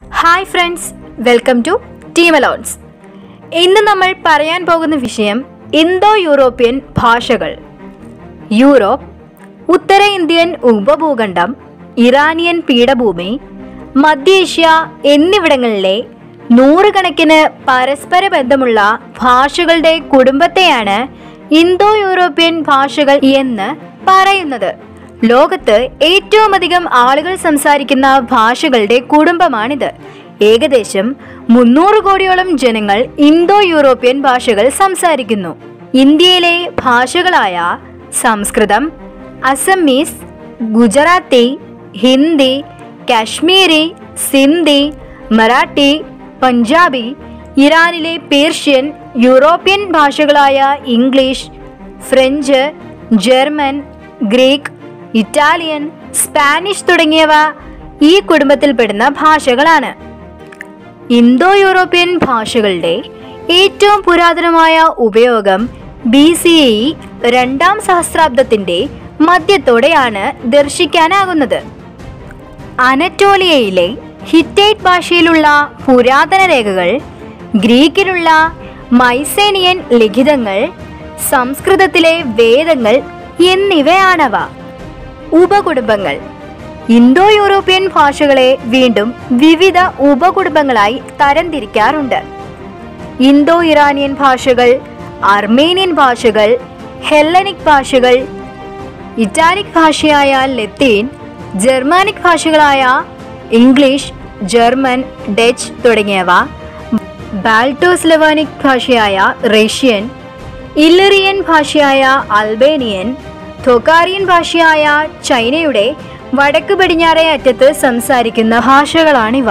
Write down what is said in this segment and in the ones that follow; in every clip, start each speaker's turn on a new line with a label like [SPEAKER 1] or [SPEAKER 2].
[SPEAKER 1] hi friends welcome to team Alones ഇന്ന് നമ്മൾ പറയാൻ പോകുന്ന വിഷയം ഇന്തോ യൂറോപ്യൻ ഭാഷകൾ യൂറോപ്പ് ഉത്തര ഇന്ത്യൻ ഉപഭൂഖണ്ഡം ഇറാനിയൻ പീഠഭൂമി മധ്യേഷ്യ എന്നിവിടങ്ങളിലെ നൂറുകണക്കിന് പരസ്പര ബന്ധമുള്ള ഭാഷകളുടെ കുടുംബത്തെയാണ് ഇന്തോ യൂറോപ്യൻ ഭാഷകൾ എന്ന് പറയുന്നത് ലോകത്ത് ഏറ്റവും അധികം ആളുകൾ സംസാരിക്കുന്ന ഭാഷകളുടെ കുടുംബമാണിത് ഏകദേശം മുന്നൂറ് കോടിയോളം ജനങ്ങൾ ഇന്തോ യൂറോപ്യൻ ഭാഷകൾ സംസാരിക്കുന്നു ഇന്ത്യയിലെ ഭാഷകളായ സംസ്കൃതം അസമീസ് ഗുജറാത്തി ഹിന്ദി കാശ്മീരി സിന്ധി മറാഠി പഞ്ചാബി ഇറാനിലെ പേർഷ്യൻ യൂറോപ്യൻ ഭാഷകളായ English French German Greek Italian Spanish തുടങ്ങിയവ ഈ കുടുംബത്തിൽപ്പെടുന്ന ഭാഷകളാണ് ഇന്തോ യൂറോപ്യൻ ഭാഷകളുടെ ഏറ്റവും പുരാതനമായ ഉപയോഗം ബി സി ഇ രണ്ടാം സഹസ്രാബ്ദത്തിന്റെ മധ്യത്തോടെയാണ് ദർശിക്കാനാകുന്നത് അനറ്റോളിയയിലെ ഹിറ്റൈറ്റ് ഭാഷയിലുള്ള പുരാതന രേഖകൾ ഗ്രീക്കിലുള്ള മൈസേനിയൻ ലിഖിതങ്ങൾ സംസ്കൃതത്തിലെ വേദങ്ങൾ എന്നിവയാണവ ഉപകുടുംബങ്ങൾ ഇന്തോ യൂറോപ്യൻ ഭാഷകളെ വീണ്ടും വിവിധ ഉപകുടുംബങ്ങളായി തരംതിരിക്കാറുണ്ട് ഇന്തോ ഇറാനിയൻ ഭാഷകൾ അർമേനിയൻ ഭാഷകൾ ഹെല്ലനിക് ഭാഷകൾ ഇറ്റാലിക് ഭാഷയായ ലത്തീൻ ജർമാനിക് ഭാഷകളായ ഇംഗ്ലീഷ് ജർമ്മൻ ഡച്ച് തുടങ്ങിയവ ബാൾട്ടോസ്ലവാനിക് ഭാഷയായ റഷ്യൻ ഇല്ലറിയൻ ഭാഷയായ അൽബേനിയൻ തൊക്കാറിയൻ ഭാഷയായ ചൈനയുടെ വടക്ക് പടിഞ്ഞാറേ അറ്റത്ത് സംസാരിക്കുന്ന ഭാഷകളാണിവ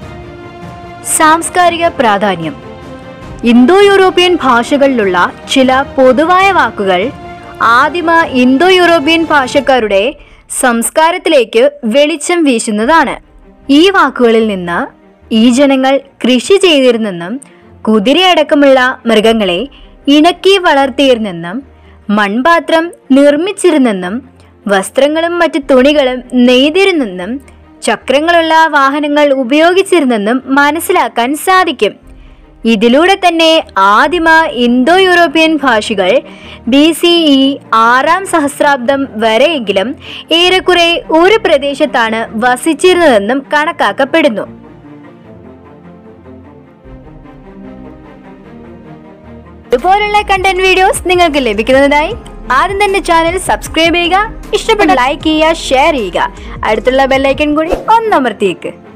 [SPEAKER 1] സാംസ്കാരിക പ്രാധാന്യം ഇന്തോ യൂറോപ്യൻ ഭാഷകളിലുള്ള ചില പൊതുവായ വാക്കുകൾ ആദിമ ഇന്തോ യൂറോപ്യൻ ഭാഷക്കാരുടെ സംസ്കാരത്തിലേക്ക് വെളിച്ചം വീശുന്നതാണ് ഈ വാക്കുകളിൽ നിന്ന് ഈ ജനങ്ങൾ കൃഷി ചെയ്തിരുന്നെന്നും കുതിരയടക്കമുള്ള മൃഗങ്ങളെ ഇണക്കി വളർത്തിയിരുന്നെന്നും മൺപാത്രം നിർമ്മിച്ചിരുന്നെന്നും വസ്ത്രങ്ങളും മറ്റു തുണികളും നെയ്തിരുന്നെന്നും ചക്രങ്ങളുള്ള വാഹനങ്ങൾ ഉപയോഗിച്ചിരുന്നെന്നും മനസ്സിലാക്കാൻ സാധിക്കും ഇതിലൂടെ തന്നെ ആദിമ ഇന്തോ യൂറോപ്യൻ ഭാഷകൾ ബി സി ഇ ആറാം സഹസ്രാബ്ദം വരെയെങ്കിലും ഏറെക്കുറെ ഒരു പ്രദേശത്താണ് വസിച്ചിരുന്നതെന്നും കണക്കാക്കപ്പെടുന്നു ഇതുപോലുള്ള കണ്ടന്റ് വീഡിയോസ് നിങ്ങൾക്ക് ലഭിക്കുന്നതിനായി ആദ്യം തന്നെ ചാനൽ സബ്സ്ക്രൈബ് ചെയ്യുക ഇഷ്ടപ്പെട്ട ലൈക്ക് ചെയ്യുക ഷെയർ ചെയ്യുക അടുത്തുള്ള ബെല്ലൈക്കൺ കൂടി ഒന്നമർത്തിയേക്ക്